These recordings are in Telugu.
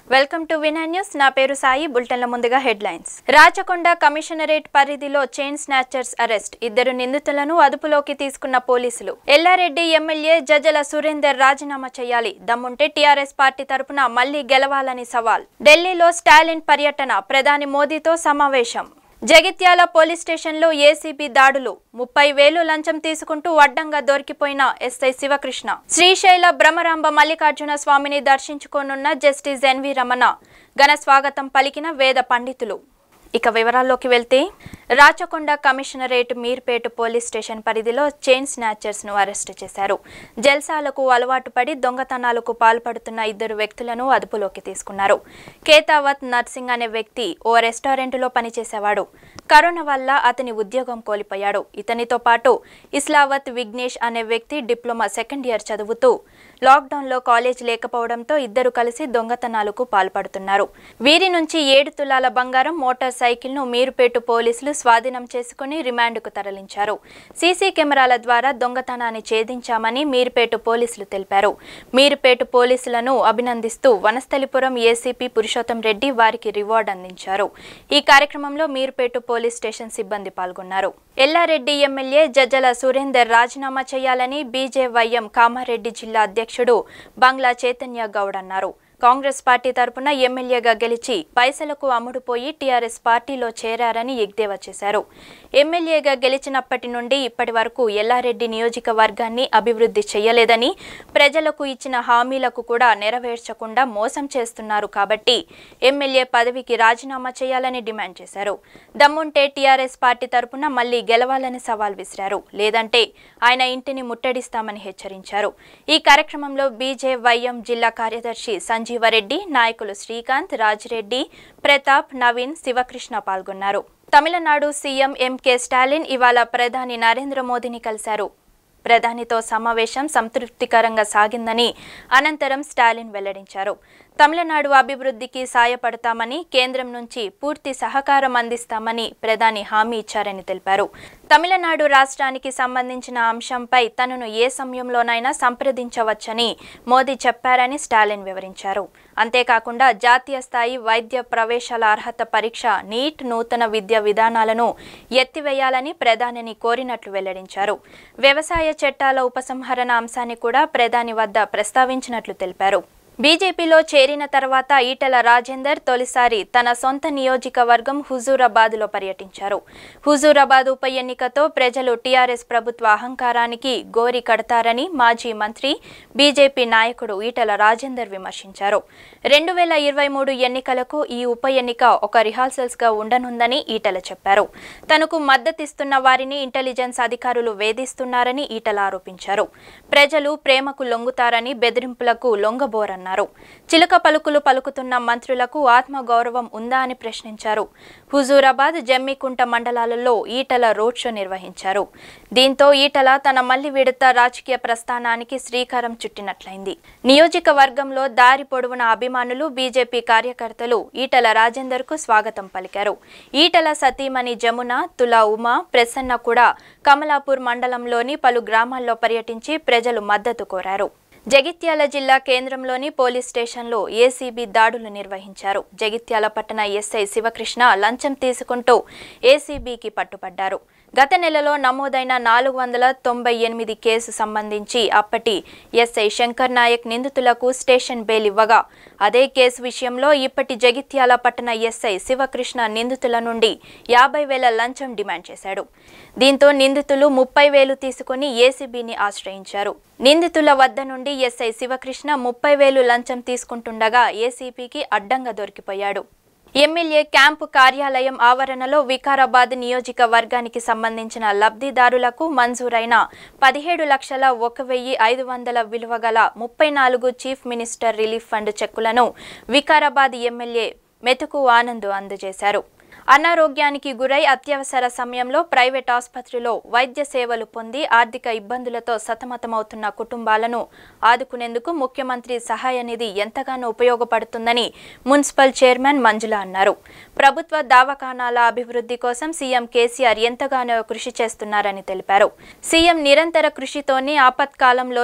వెల్కమ్ టు వినర్ న్యూస్ నా పేరు సాయి బులెటిన్ల ముందుగా హెడ్లైన్స్ రాచకొండ కమిషనరేట్ పరిధిలో చైన్ స్నాచర్స్ అరెస్ట్ ఇద్దరు నిందితులను అదుపులోకి తీసుకున్న పోలీసులు ఎల్లారెడ్డి ఎమ్మెల్యే జజల సురేందర్ రాజీనామా చేయాలి దమ్ముంటే టీఆర్ఎస్ పార్టీ తరపున మళ్లీ గెలవాలని సవాల్ ఢిల్లీలో స్టాలిన్ పర్యటన ప్రధాని మోదీతో సమావేశం జగిత్యాల పోలీస్ స్టేషన్లో ఏసీబీ దాడులు ముప్పై వేలు లంచం తీసుకుంటూ అడ్డంగా దొరికిపోయిన ఎస్ఐ శివకృష్ణ శ్రీశైల బ్రహ్మరాంబ మల్లికార్జున స్వామిని దర్శించుకోనున్న జస్టిస్ ఎన్వి రమణ ఘన స్వాగతం పలికిన వేద పండితులు ఇక వివరాల్లోకి వెళ్తే Rachakonda commissionerate Meerpet police station పరిధిలో చైన్ స్నాచర్స్ ను అరెస్టు చేశారు జల్సాలకు అలవాటు పడి దొంగతనాలకు పాల్పడుతున్న ఇద్దరు వ్యక్తులను అదుపులోకి తీసుకున్నారు కేతావత్ నర్సింగ్ అనే వ్యక్తి ఓ రెస్టారెంట్లో పనిచేసేవాడు కరోనా వల్ల అతని ఉద్యోగం కోల్పోయాడు ఇతనితో పాటు ఇస్లావత్ విఘ్నేష్ అనే వ్యక్తి డిప్లొమా సెకండ్ ఇయర్ చదువుతూ లాక్డౌన్లో కాలేజ్ లేకపోవడంతో ఇద్దరు కలిసి దొంగతనాలకు పాల్పడుతున్నారు వీరి నుంచి ఏడు తులాల బంగారం మోటార్ సైకిల్ ను మీరుపేటు పోలీసులు స్వాధీనం చేసుకుని రిమాండ్కు తరలించారు సీసీ కెమెరాల ద్వారా దొంగతనాన్ని ఛేదించామని మీరుపేటు పోలీసులు తెలిపారు మీరుపేటు పోలీసులను అభినందిస్తూ వనస్థలిపురం ఏసీపీ పురుషోత్తం రెడ్డి వారికి రివార్డు అందించారు ఈ కార్యక్రమంలో మీరుపేటు పోలీస్ స్టేషన్ సిబ్బంది పాల్గొన్నారు ఎల్లారెడ్డి ఎమ్మెల్యే జజ్జల సురేందర్ రాజీనామా చేయాలని బీజేవైఎం కామారెడ్డి జిల్లా అధ్యక్షుడు బంగ్లా చైతన్య గౌడ్ అన్నారు కాంగ్రెస్ పార్టీ తరపున ఎమ్మెల్యేగా గెలిచి పైసలకు అమ్ముడుపోయి టీఆర్ఎస్ పార్టీలో చేరారని ఎగ్దేవా చేశారు ఎమ్మెల్యేగా గెలిచినప్పటి నుండి ఇప్పటి వరకు ఎల్లారెడ్డి నియోజకవర్గాన్ని అభివృద్ధి చేయలేదని ప్రజలకు ఇచ్చిన హామీలకు కూడా నెరవేర్చకుండా మోసం చేస్తున్నారు కాబట్టి ఎమ్మెల్యే పదవికి రాజీనామా చేయాలని డిమాండ్ చేశారు దమ్ముంటే టీఆర్ఎస్ పార్టీ తరపున మళ్లీ గెలవాలని సవాల్ విసిరారు లేదంటే ఆయన ఇంటిని ముట్టడిస్తామని హెచ్చరించారు ఈ కార్యక్రమంలో బీజేవైఎం జిల్లా కార్యదర్శి సంజీవరెడ్డి నాయకులు శ్రీకాంత్ రాజిరెడ్డి ప్రతాప్ నవీన్ శివకృష్ణ పాల్గొన్నారు తమిళనాడు సీఎం ఎంకే స్టాలిన్ ఇవాళ ప్రధాని నరేంద్ర మోదీని కలిశారు ప్రధానితో సమావేశం సంతృప్తికరంగా సాగిందని అనంతరం స్టాలిన్ వెల్లడించారు తమిళనాడు అభివృద్ధికి సాయపడతామని కేంద్రం నుంచి పూర్తి సహకారం అందిస్తామని ప్రధాని హామీ ఇచ్చారని తెలిపారు తమిళనాడు రాష్ట్రానికి సంబంధించిన అంశంపై తనను ఏ సమయంలోనైనా సంప్రదించవచ్చని మోదీ చెప్పారని స్టాలిన్ వివరించారు అంతేకాకుండా జాతీయ స్థాయి వైద్య ప్రవేశాల అర్హత పరీక్ష నీట్ నూతన విద్యా విధానాలను ఎత్తివేయాలని ప్రధానిని కోరినట్లు వెల్లడించారు వ్యవసాయ చట్టాల ఉపసంహరణ అంశాన్ని కూడా ప్రధాని వద్ద ప్రస్తావించినట్లు తెలిపారు బీజేపీలో చేరిన తర్వాత ఈటల రాజేందర్ తొలిసారి తన సొంత నియోజకవర్గం హుజూరాబాద్లో పర్యటించారు హుజూరాబాద్ ఉప ఎన్నికతో ప్రజలు టీఆర్ఎస్ ప్రభుత్వ అహంకారానికి గోరి కడతారని మాజీ మంత్రి బీజేపీ నాయకుడు ఈటల రాజేందర్ విమర్శించారు రెండు వేల ఇరవై మూడు ఎన్నికలకు ఈ ఉప ఎన్నిక ఒక రిహార్సల్స్గా ఉండనుందని ఈటల చెప్పారు తనకు మద్దతిస్తున్న వారిని ఇంటెలిజెన్స్ అధికారులు వేధిస్తున్నారని ఈటల ఆరోపించారు ప్రజలు ప్రేమకు లొంగుతారని బెదిరింపులకు లొంగబోరన్నారు చిలుక పలుకులు పలుకుతున్న మంత్రులకు ఆత్మగౌరవం ఉందా అని ప్రశ్నించారు హుజూరాబాద్ జమ్మికుంట మండలాలలో ఈటల రోడ్ షో నిర్వహించారు దీంతో ఈటల తన మళ్లీ విడత రాజకీయ ప్రస్థానానికి శ్రీకారం చుట్టినట్లయింది నియోజకవర్గంలో దారి పొడవున అభిమానులు బీజేపీ కార్యకర్తలు ఈటల రాజేందర్ కు స్వాగతం పలికారు ఈటల సతీమణి జమున తులా ఉమా ప్రసన్న కూడా కమలాపూర్ మండలంలోని పలు గ్రామాల్లో పర్యటించి ప్రజలు మద్దతు కోరారు జగిత్యాల జిల్లా కేంద్రంలోని పోలీస్ స్టేషన్లో ఏసీబీ దాడులు నిర్వహించారు జగిత్యాల పట్టణ ఎస్ఐ శివకృష్ణ లంచం తీసుకుంటూ ఏసీబీకి పట్టుపడ్డారు గత నెలలో నమోదైన నాలుగు వందల తొంభై ఎనిమిది కేసు సంబంధించి అప్పటి ఎస్ఐ శంకర్ నాయక్ నిందితులకు స్టేషన్ బెయిల్ ఇవ్వగా అదే కేసు విషయంలో ఇప్పటి జగిత్యాల పట్టణ ఎస్ఐ శివకృష్ణ నిందితుల నుండి యాభై వేల లంచం డిమాండ్ చేశాడు దీంతో నిందితులు ముప్పై వేలు తీసుకుని ఏసీబీని ఆశ్రయించారు నిందితుల వద్ద నుండి ఎస్ఐ శివకృష్ణ ముప్పై వేలు లంచం తీసుకుంటుండగా ఏసీపీకి అడ్డంగా దొరికిపోయాడు ఎమ్మెల్యే క్యాంపు కార్యాలయం ఆవరణలో వికారాబాద్ నియోజకవర్గానికి సంబంధించిన లబ్ధిదారులకు మంజూరైన పదిహేడు లక్షల ఒక వెయ్యి ఐదు వందల విలువ గల ముప్పై నాలుగు చీఫ్ మినిస్టర్ రిలీఫ్ ఫండ్ చెక్కులను వికారాబాద్ ఎమ్మెల్యే మెతుకు ఆనంద్ అందజేశారు అనారోగ్యానికి గురై అత్యవసర సమయంలో ప్రైవేట్ ఆసుపత్రిలో వైద్య సేవలు పొంది ఆర్థిక ఇబ్బందులతో సతమతమవుతున్న కుటుంబాలను ఆదుకునేందుకు ముఖ్యమంత్రి సహాయ నిధి ఎంతగానో ఉపయోగపడుతుందని మున్సిపల్ చైర్మన్ మంజుల అన్నారు ప్రభుత్వ దవాఖానాల అభివృద్ధి కోసం సీఎం కేసీఆర్ ఎంతగానో కృషి చేస్తున్నారని తెలిపారు సీఎం నిరంతర కృషితోనే ఆపత్కాలంలోనూ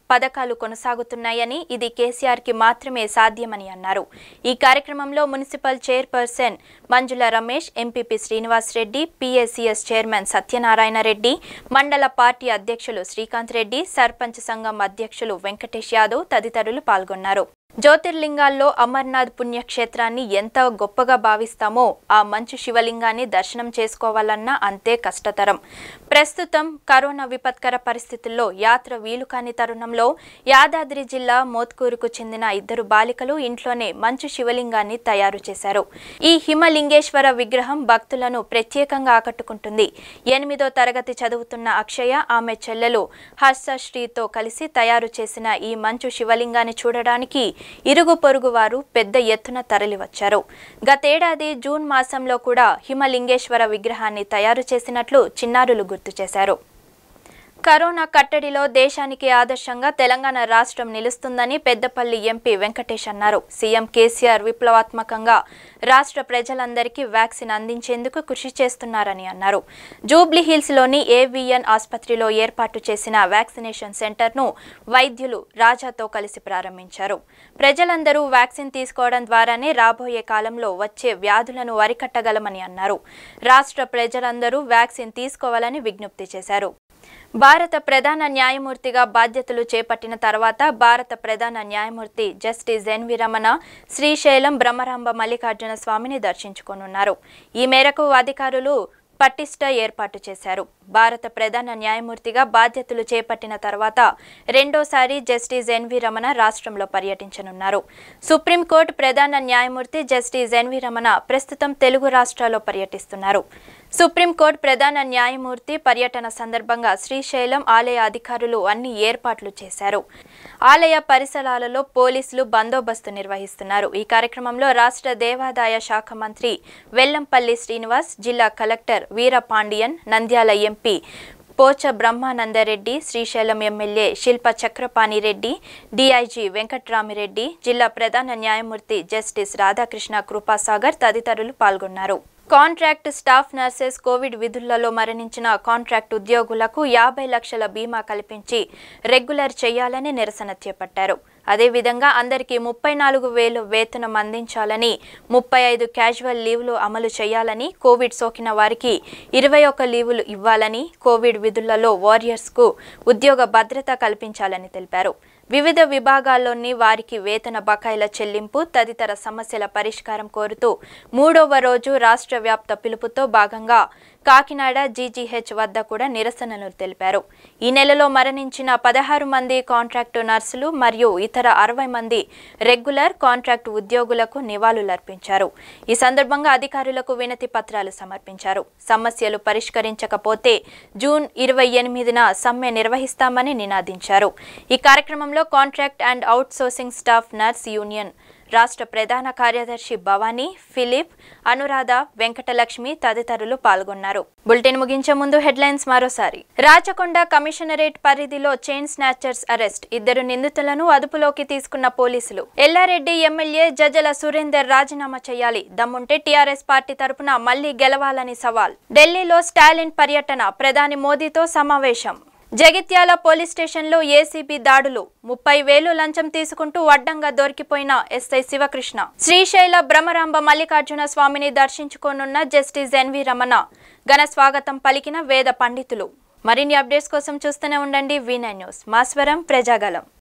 పథకాలు కొనసాగుతున్నాయని ఇది కేసీఆర్ కి మాత్రమే సాధ్యమని అన్నారు ఈ కార్యక్రమంలో municipal chairperson Manjula Ramesh MPP Srinivas Reddy PSCS chairman Satyanarayana Reddy మండల పార్టీ అధ్యక్షులు శ్రీకాంత్ రెడ్డి సర్పంచ్ సంఘం అధ్యక్షులు వెంకటేష్ యాదవ్ తదితరులు పాల్గొన్నారు జ్యోతిర్లింగాల్లో అమర్నాథ్ పుణ్యక్షేత్రాన్ని ఎంత గొప్పగా భావిస్తామో ఆ మంచు శివలింగాన్ని దర్శనం చేసుకోవాలన్నా అంతే కష్టతరం ప్రస్తుతం కరోనా విపత్కర పరిస్థితుల్లో యాత్ర వీలు కాని తరుణంలో యాదాద్రి జిల్లా మోత్కూరుకు చెందిన ఇద్దరు బాలికలు ఇంట్లోనే మంచు శివలింగాన్ని తయారు చేశారు ఈ హిమలింగేశ్వర విగ్రహం భక్తులను ప్రత్యేకంగా ఆకట్టుకుంటుంది ఎనిమిదో తరగతి చదువుతున్న అక్షయ ఆమె చెల్లెలు హర్షశ్రీతో కలిసి తయారు చేసిన ఈ మంచు శివలింగాన్ని చూడడానికి ఇరుగు పొరుగు వారు పెద్ద ఎత్తున తరలివచ్చారు గతేడాది జూన్ మాసంలో కూడా హిమలింగేశ్వర విగ్రహాన్ని తయారు చేసినట్లు చిన్నారులు గుర్తు చేశారు కరోనా కట్టడిలో దేశానికి ఆదర్శంగా తెలంగాణ రాష్ట్రం నిలుస్తుందని పెద్దపల్లి ఎంపీ వెంకటేష్ అన్నారు సీఎం కేసీఆర్ విప్లవాత్మకంగా రాష్ట్ర ప్రజలందరికీ వ్యాక్సిన్ అందించేందుకు కృషి చేస్తున్నారని అన్నారు జూబ్లీ హిల్స్లోని ఏవిఎన్ ఆసుపత్రిలో ఏర్పాటు చేసిన వ్యాక్సినేషన్ సెంటర్ను వైద్యులు రాజాతో కలిసి ప్రారంభించారు ప్రజలందరూ వ్యాక్సిన్ తీసుకోవడం ద్వారానే రాబోయే కాలంలో వచ్చే వ్యాధులను అరికట్టగలమని అన్నారు రాష్ట్ర ప్రజలందరూ వ్యాక్సిన్ తీసుకోవాలని విజ్ఞప్తి చేశారు భారత ప్రధాన న్యాయమూర్తిగా బాధ్యతలు చేపట్టిన తర్వాత భారత ప్రధాన న్యాయమూర్తి జస్టిస్ ఎన్వి రమణ శ్రీశైలం బ్రహ్మరాంబ మల్లికార్జున స్వామిని దర్శించుకోనున్నారు ఈ మేరకు అధికారులు పటిష్ట ఏర్పాటు చేశారు భారత ప్రధాన న్యాయమూర్తిగా బాధ్యతలు చేపట్టిన తర్వాత రెండోసారి జస్టిస్ ఎన్వి రమణ రాష్ట్రంలో పర్యటించనున్నారు సుప్రీంకోర్టు ప్రధాన న్యాయమూర్తి జస్టిస్ ఎన్వి రమణ ప్రస్తుతం తెలుగు రాష్ట్రాల్లో పర్యటిస్తున్నారు సుప్రీంకోర్టు ప్రధాన న్యాయమూర్తి పర్యటన సందర్భంగా శ్రీశైలం ఆలయ అధికారులు అన్ని ఏర్పాట్లు చేశారు ఆలయ పరిసరాలలో పోలీసులు బందోబస్తు నిర్వహిస్తున్నారు ఈ కార్యక్రమంలో రాష్ట్ర దేవాదాయ శాఖ మంత్రి వెల్లంపల్లి శ్రీనివాస్ జిల్లా collector Veerapandian Nandyal MP Pocha Brahmanandareddy Srisailam MLA Shilpa Chakrapani Reddy DIG Venkatramireddy జిల్లా ప్రధాన న్యాయమూర్తి జస్టిస్ రాధాకృష్ణ కృపాసాగర్ తదితరులు పాల్గొన్నారు కాంట్రాక్ట్ స్టాఫ్ నర్సెస్ కోవిడ్ విధులలో మరణించిన కాంట్రాక్ట్ ఉద్యోగులకు యాభై లక్షల బీమా కల్పించి రెగ్యులర్ చేయాలని నిరసన చేపట్టారు అదేవిధంగా అందరికీ ముప్పై నాలుగు వేలు వేతనం అందించాలని ముప్పై ఐదు క్యాజువల్ లీవ్లు అమలు చేయాలని కోవిడ్ సోకిన వారికి ఇరవై ఒక్క లీవులు ఇవ్వాలని కోవిడ్ విధులలో వారియర్స్కు ఉద్యోగ భద్రత కల్పించాలని తెలిపారు వివిధ విభాగాల్లోని వారికి వేతన బకాయిల చెల్లింపు తదితర సమస్యల పరిష్కారం కోరుతూ మూడవ రోజు రాష్ట్ర వ్యాప్త పిలుపుతో భాగంగా కాకినాడ జీజీహెచ్ వద్ద కూడా నిరసనలు తెలిపారు ఈ నెలలో మరణించిన పదహారు మంది కాంట్రాక్టు నర్సులు మరియు ఇతర అరవై మంది రెగ్యులర్ కాంట్రాక్ట్ ఉద్యోగులకు నివాళులర్పించారు ఈ సందర్భంగా అధికారులకు వినతి పత్రాలు సమర్పించారు సమస్యలు పరిష్కరించకపోతే జూన్ ఇరవై ఎనిమిదిన సమ్మె నిర్వహిస్తామని నినాదించారు ఈ కార్యక్రమంలో contract and outsourcing staff nurse union రాష్ట్ర ప్రధాన కార్యదర్శి భవానీ ఫిలిప్ అనురాధ వెంకటలక్ష్మి తదితరులు పాల్గొన్నారు బులెటిన్ ముగించే ముందు హెడ్లైన్స్ మరోసారి రాచకొండ కమిషనరేట్ పరిధిలో చైన్ స్నాచర్స్ అరెస్ట్ ఇద్దరు నిందితులను అదుపులోకి తీసుకున్న పోలీసులు ఎల్లారెడ్డి ఎమ్మెల్యే జజల సురేందర్ రాజీనామా చేయాలి దమ్ముంటే టీఆర్ఎస్ పార్టీ తరపున మళ్లీ గెలవాలని సవాల్ ఢిల్లీలో స్టాలిన్ పర్యటన ప్రధాని మోదీతో సమావేశం జగిత్యాల పోలీస్ స్టేషన్లో ఏసీబీ దాడులు ముప్పై వేలు లంచం తీసుకుంటూ అడ్డంగా దొరికిపోయిన ఎస్ఐ శివకృష్ణ శ్రీశైల భ్రమరాంబ మల్లికార్జున స్వామిని దర్శించుకోనున్న జస్టిస్ ఎన్వి రమణ ఘన స్వాగతం పలికిన వేద పండితులు మరిన్ని అప్డేట్స్ కోసం చూస్తూనే ఉండండి వీ నైన్ న్యూస్ మా స్వరం ప్రజాగలం